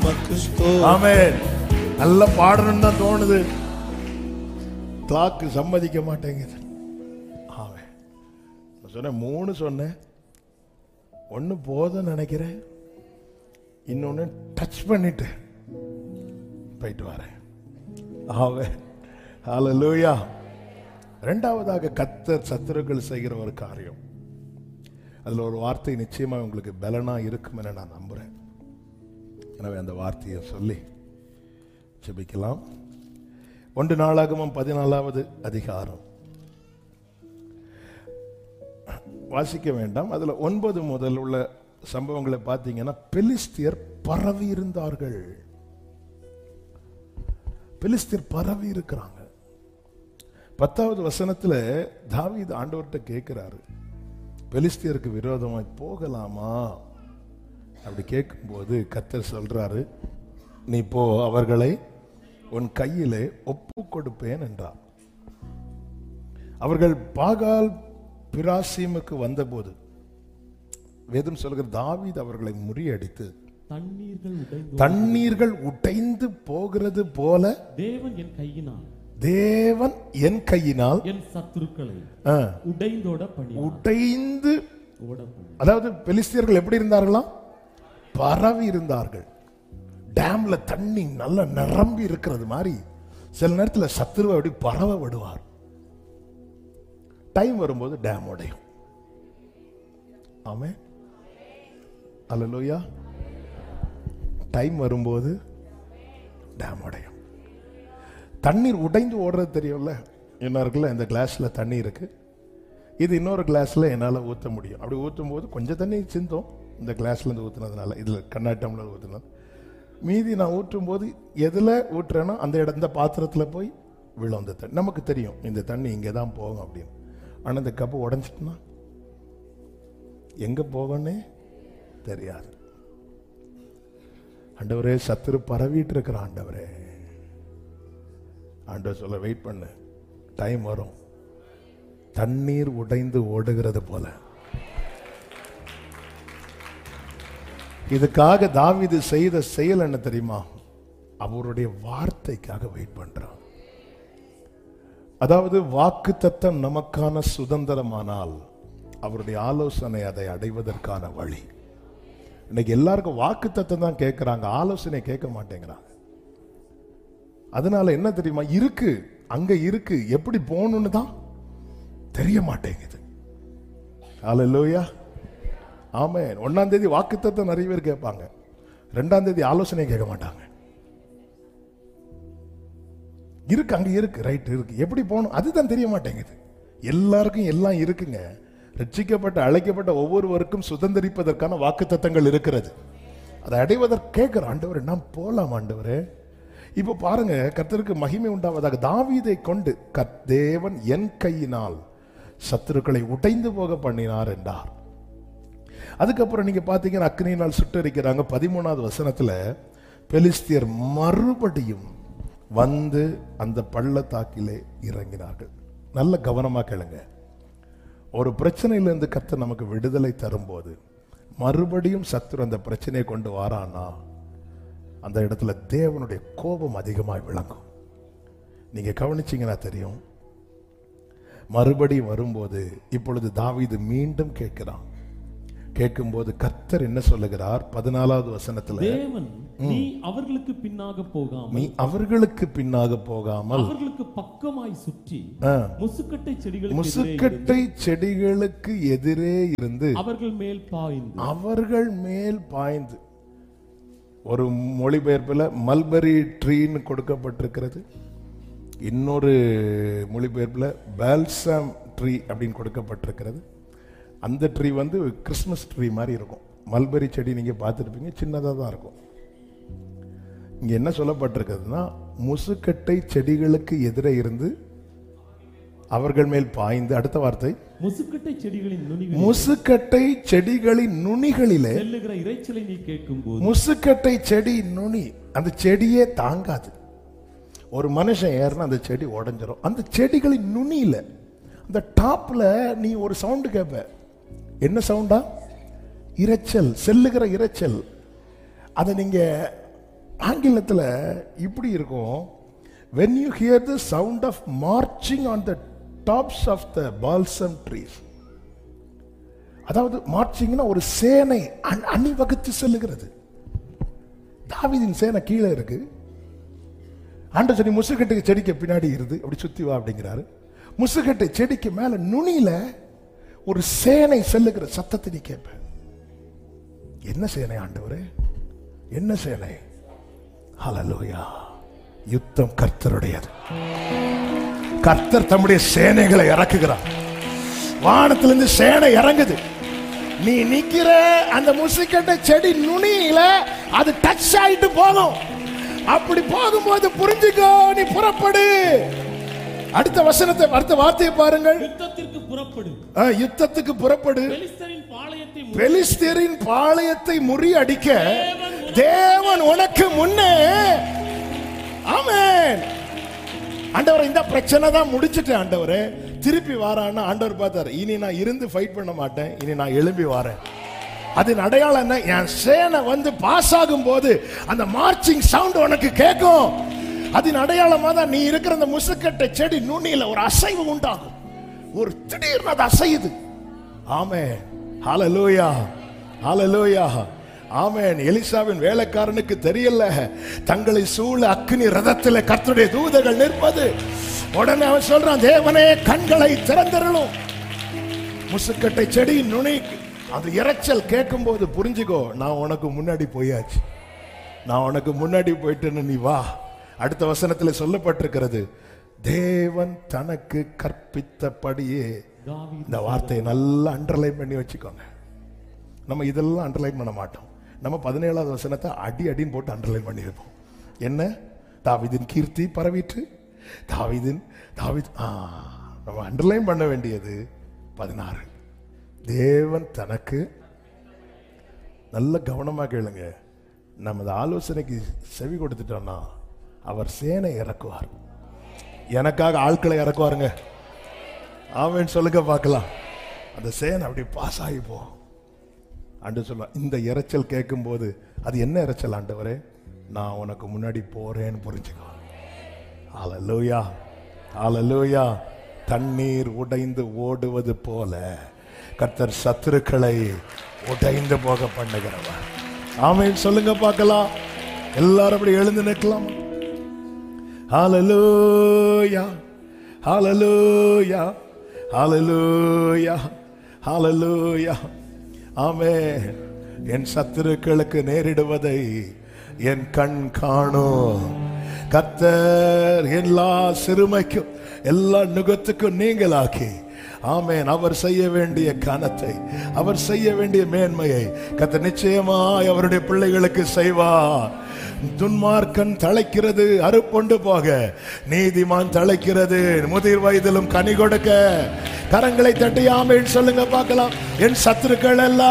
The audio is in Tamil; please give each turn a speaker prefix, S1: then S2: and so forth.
S1: உமக்கு ஸ்தோத்திரம்
S2: ஆமென் நல்ல பாடணும்னு தான் தோணுது கிளாக்கு சம்மதிக்க மாட்டேங்குது ஆமென் நான் சொன்னேன் மூணு சொன்னேன் ஒன்று போதும்னு நினைக்கிறேன் இன்னொன்று டச் பண்ணிட்டு போயிட்டு வரேன் ஆவே ஹalleluya ரெண்டாவதாக கத்தர் சத்துருக்கள் செய்கிற ஒரு காரியம் அதுல ஒரு வார்த்தை நிச்சயமா உங்களுக்கு பலனா இருக்கும் என நான் நம்புறேன் எனவே அந்த வார்த்தையை சொல்லி ஜெபிக்கலாம் ஒன்று நாளாகமும் பதினாலாவது அதிகாரம் வாசிக்க வேண்டாம் அதுல ஒன்பது முதல் உள்ள சம்பவங்களை பார்த்தீங்கன்னா பெலிஸ்தியர் பரவி இருந்தார்கள் பெலிஸ்தியர் பரவி இருக்கிறாங்க பத்தாவது வசனத்துல தாவீது ஆண்டவர்கிட்ட கேட்கிறாரு பெலிஸ்தியருக்கு விரோதமாய் போகலாமா அப்படி கேட்கும்போது கத்தர் சொல்றாரு நீ போ அவர்களை உன் கையிலே ஒப்பு கொடுப்பேன் என்றார் அவர்கள் பாகால் பிராசீமுக்கு வந்தபோது வேதம் சொல்கிற தாவீது அவர்களை முறியடித்து
S3: தண்ணீர்கள் உடைந்து
S2: தண்ணீர்கள் உடைந்து போகிறது போல
S3: தேவன் என் கையினால்
S2: தேவன் என் கையினால்
S3: என் சத்துருக்களை
S2: ஆ,
S3: உடைந்தோட பண்ணி
S2: உடைந்து
S3: ஓட பண்ணி
S2: அதாவது பெலிஸ்தியர்கள் எப்படி இருந்தார்களாம் பரவி இருந்தார்கள் டேம்ல தண்ணி நல்லா நிரம்பி இருக்கிறது மாதிரி சில நேரத்துல சத்துருவை அப்படி பரவ விடுவார் டைம் வரும்போது டேம் உடையும் ஆமே அல்லலோயா டைம் வரும்போது டேம் உடையும் தண்ணீர் உடைந்து ஓடுறது தெரியும்ல என்ன இருக்குல்ல இந்த கிளாஸ்ல தண்ணி இருக்கு இது இன்னொரு கிளாஸ்ல என்னால ஊத்த முடியும் அப்படி ஊற்றும் போது கொஞ்சம் தண்ணி சிந்தும் இந்த கிளாஸ்ல இருந்து ஊத்துனதுனால இதுல கண்ணாட்டம்ல ஊத்துனது மீதி நான் ஊற்றும் போது எதுல ஊற்றுறேனோ அந்த இடம் இந்த பாத்திரத்துல போய் விழும் அந்த தண்ணி நமக்கு தெரியும் இந்த தண்ணி இங்கே தான் போகும் அப்படின்னு ஆனா இந்த கப்பு உடஞ்சிட்டுனா எங்க போகணும்னே தெரியாது ஆண்டவரே சத்துரு பரவிட்டு இருக்கிற ஆண்டவரே ஆண்டவர் சொல்ல வெயிட் பண்ணு டைம் வரும் தண்ணீர் உடைந்து ஓடுகிறது போல இதுக்காக தாவீது செய்த செயல் என்ன தெரியுமா அவருடைய வார்த்தைக்காக வெயிட் பண்றான் அதாவது வாக்கு தத்தம் நமக்கான சுதந்திரமானால் அவருடைய ஆலோசனை அதை அடைவதற்கான வழி இன்னைக்கு எல்லாருக்கும் வாக்கு தத்தம் தான் கேட்கிறாங்க ஆலோசனை கேட்க மாட்டேங்கிறாங்க அதனால என்ன தெரியுமா இருக்கு அங்க இருக்கு எப்படி போகணும்னு தான் தெரிய மாட்டேங்குது ஹalleluya ஆமென் ஒன்னாம் தேதி வாக்குத்தத்தம் நிறைய பேர் கேட்பாங்க ரெண்டாம் தேதி ஆலோசனை கேட்க மாட்டாங்க இருக்கு அங்க இருக்கு ரைட் இருக்கு எப்படி போகணும் அதுதான் தெரிய மாட்டேங்குது எல்லாருக்கும் எல்லாம் இருக்குங்க ரட்சிக்கப்பட்ட அழைக்கப்பட்ட ஒவ்வொருவருக்கும் சுதந்திரிப்பதற்கான வாக்குத்தத்தங்கள் இருக்கிறது அதை அடைவதற்கு கேட்கிற ஆண்டவர் நாம் போலாம் ஆண்டவரே இப்போ பாருங்க கர்த்தருக்கு மகிமை உண்டாவதாக தாவீதை கொண்டு கத் தேவன் என் கையினால் சத்துருக்களை உடைந்து போக பண்ணினார் என்றார் அதுக்கப்புறம் நீங்க பாத்தீங்கன்னா அக்னியினால் சுட்டரிக்கிறாங்க பதிமூணாவது வசனத்துல பெலிஸ்தியர் மறுபடியும் வந்து அந்த பள்ளத்தாக்கிலே இறங்கினார்கள் நல்ல கவனமா கேளுங்க ஒரு பிரச்சனையிலிருந்து கர்த்தர் நமக்கு விடுதலை தரும்போது மறுபடியும் சத்துரு அந்த பிரச்சனையை கொண்டு வாரானா அந்த இடத்துல தேவனுடைய கோபம் அதிகமாய் விளங்கும் நீங்க கவனிச்சீங்கன்னா தெரியும் மறுபடியும் வரும்போது இப்பொழுது தாவீது மீண்டும் கேட்கிறான் கேட்கும்போது கர்த்தர் என்ன சொல்லுகிறார் பதினாலாவது வசனத்துல
S3: தேவன் நீ அவர்களுக்கு பின்னாக போகாமல்
S2: நீ அவர்களுக்கு பின்னாக போகாமல்
S3: அவர்களுக்கு பக்கமாய் சுற்றி
S2: ஆ,
S3: முசுக்கட்டை செடிகளுக்கு எதிரே
S2: முசுக்கட்டை செடிகளுக்கு எதிரே இருந்து
S3: அவர்கள் மேல் பாய்ந்து
S2: அவர்கள் மேல் பாய்ந்து ஒரு மொழிபெயர்ப்புல மல்பரி ட்ரீன்னு கொடுக்கப்பட்டிருக்கிறது இன்னொரு மொழிபெயர்ப்புல பால்சம் ட்ரீ அப்படின்னு கொடுக்கப்பட்டிருக்கிறது அந்த ட்ரீ வந்து கிறிஸ்மஸ் ட்ரீ மாதிரி இருக்கும் மல்பரி செடி நீங்க பார்த்துருப்பீங்க சின்னதாக தான் இருக்கும் இங்க என்ன சொல்லப்பட்டிருக்குதுன்னா முசுக்கட்டை செடிகளுக்கு எதிரே இருந்து அவர்கள் மேல் பாய்ந்து அடுத்த வார்த்தை
S3: முசுக்கட்டை செடிகளின் நுனிகளில்
S2: முசுக்கட்டை செடிகளின் நுனிகளிலே
S3: செல்லுகிற இரைச்சலை நீ கேட்கும்போது
S2: முசுக்கட்டை செடி நுனி அந்த செடியே தாங்காது ஒரு மனுஷன் ஏறினா அந்த செடி உடைஞ்சிரும் அந்த செடிகளின் நுனியில அந்த டாப்ல நீ ஒரு சவுண்டு கேட்ப என்ன சவுண்டா இரைச்சல் செல்லுகிற இரைச்சல் அதை நீங்க ஆங்கிலத்துல இப்படி இருக்கும் when you hear the sound of marching on the tops of the balsam trees அதாவது மார்ச்சிங்னா ஒரு சேனை அணி- அணிவகுத்து செல்லுகிறது தாவீதின் சேனை கீழே இருக்கு ஆண்ட சொல்லி முசுக்கட்டுக்கு செடிக்கு பின்னாடி இருந்து அப்படி சுத்தி வா அப்படிங்கிறாரு முசுக்கட்டு செடிக்கு மேல நுனியில ஒரு சேனை செல்லுகிற சத்தத்தை நீ கேட்ப என்ன சேனை ஆண்டவரே என்ன சேனை ஹalleluya யுத்தம் கர்த்தருடையது கர்த்தர் தம்முடைய சேனைகளை இறக்குகிறார் வானத்திலிருந்து சேனை இறங்குது நீ நிக்கிற அந்த முசுக்கட்ட செடி நுனியில அது டச் ஆயிட்டு போகும் அப்படி போகும்போது புரிஞ்சுக்கோ நீ புறப்படு அடுத்த வசனத்தை அடுத்த வார்த்தையை பாருங்கள்
S3: யுத்தத்திற்கு புறப்படு
S2: ஆ, யுத்தத்துக்கு புறப்படு
S3: பெலிஸ்தரின் பாளையத்தை மு-
S2: பெலிஸ்தரின் பாளையத்தை முறியடிக்க தேவன் உனக்கு முன்னே ஆமென் ஆண்டவரே இந்த பிரச்சனை தான் முடிச்சிட்டேன் ஆண்டவரே திருப்பி வாரான்னா ஆண்டவர் பார்த்தாரு இனி நான் இருந்து ஃபைட் பண்ண மாட்டேன் இனி நான் எழும்பி வரேன் அதன் அடையாளம் என்ன என் சேனை வந்து பாஸ் ஆகும் போது அந்த மார்ச்சிங் சவுண்ட் உனக்கு கேட்கும் அதன் அடையாளமா தான் நீ இருக்கிற அந்த முசுக்கட்டை செடி நுனியில ஒரு அசைவு உண்டாகும் ஒரு திடீர்னு அது அசையுது ஆமே ஹalleluya ஹalleluya ஆமென் எலிசாவின் வேலைக்காரனுக்கு தெரியல தங்களை சூழ அக்னி ரதத்தில் கர்த்தருடைய தூதர்கள் நிற்பது உடனே அவன் சொல்றான் தேவனே கண்களை திறந்தருளும் முசுக்கட்டை செடி நுனி அந்த இரைச்சல் கேட்கும்போது புரிஞ்சுக்கோ நான் உனக்கு முன்னாடி போயாச்சு நான் உனக்கு முன்னாடி போயிட்டேன்னு நீ வா அடுத்த வசனத்துல சொல்லப்பட்டிருக்கிறது தேவன் தனக்கு கற்பித்தபடியே
S3: தாவீது
S2: இந்த வார்த்தையை நல்லா அண்டர்லைன் பண்ணி வச்சுக்கோங்க நம்ம இதெல்லாம் அண்டர்லைன் பண்ண மாட்டோம் நம்ம பதினேழாவது வசனத்தை அடி அடின்னு போட்டு அண்டர்லைன் பண்ணி வைப்போம் என்ன தாவீதின் கீர்த்தி பரவிட்டு தாவீதின் தாவீத் ஆ நம்ம அண்டர்லைன் பண்ண வேண்டியது பதினாறு தேவன் தனக்கு நல்ல கவனமா கேளுங்க நமது ஆலோசனைக்கு செவி கொடுத்துட்டோம்னா அவர் சேனை இறக்குவார் எனக்காக ஆட்களை இறக்குவாருங்க ஆமென் சொல்லுங்க பார்க்கலாம் அந்த சேனை அப்படி பாஸ் ஆகி போ ஆண்டு சொல்ல இந்த இரைச்சல் கேட்கும்போது அது என்ன இரைச்சல் ஆண்டவரே நான் உனக்கு முன்னாடி போறேன்னு புரிஞ்சுக்கோ ஹalleluya ஹalleluya தண்ணீர் உடைந்து ஓடுவது போல கர்த்தர் சத்துருக்களை உடைந்து போக பண்ணுகிறவர் ஆமென் சொல்லுங்க பார்க்கலாம் எல்லாரும் அப்படி எழுந்து நிற்கலாம் ஹalleluya ஹalleluya ஹalleluya ஹalleluya ஆமென் என் சத்துருக்களுக்கு நேரிடுவதை என் கண் காணும் கர்த்தர் எல்லா சிறுமைக்கும் எல்லா நுகத்துக்கும் நீங்களாக்கி ஆமென் அவர் செய்ய வேண்டிய கனத்தை அவர் செய்ய வேண்டிய மேன்மையை கர்த்தர் நிச்சயமாய் அவருடைய பிள்ளைகளுக்கு செய்வார் துன்மார்க்கன் தழைக்கிறது அறுப்புண்டு போக நீதிமான் தழைக்கிறது முதிர் வயதிலும் கனி கொடுக்க கரங்களை தட்டி ஆமேன் சொல்லுங்க பார்க்கலாம் என் சத்துருக்கள் எல்லாம்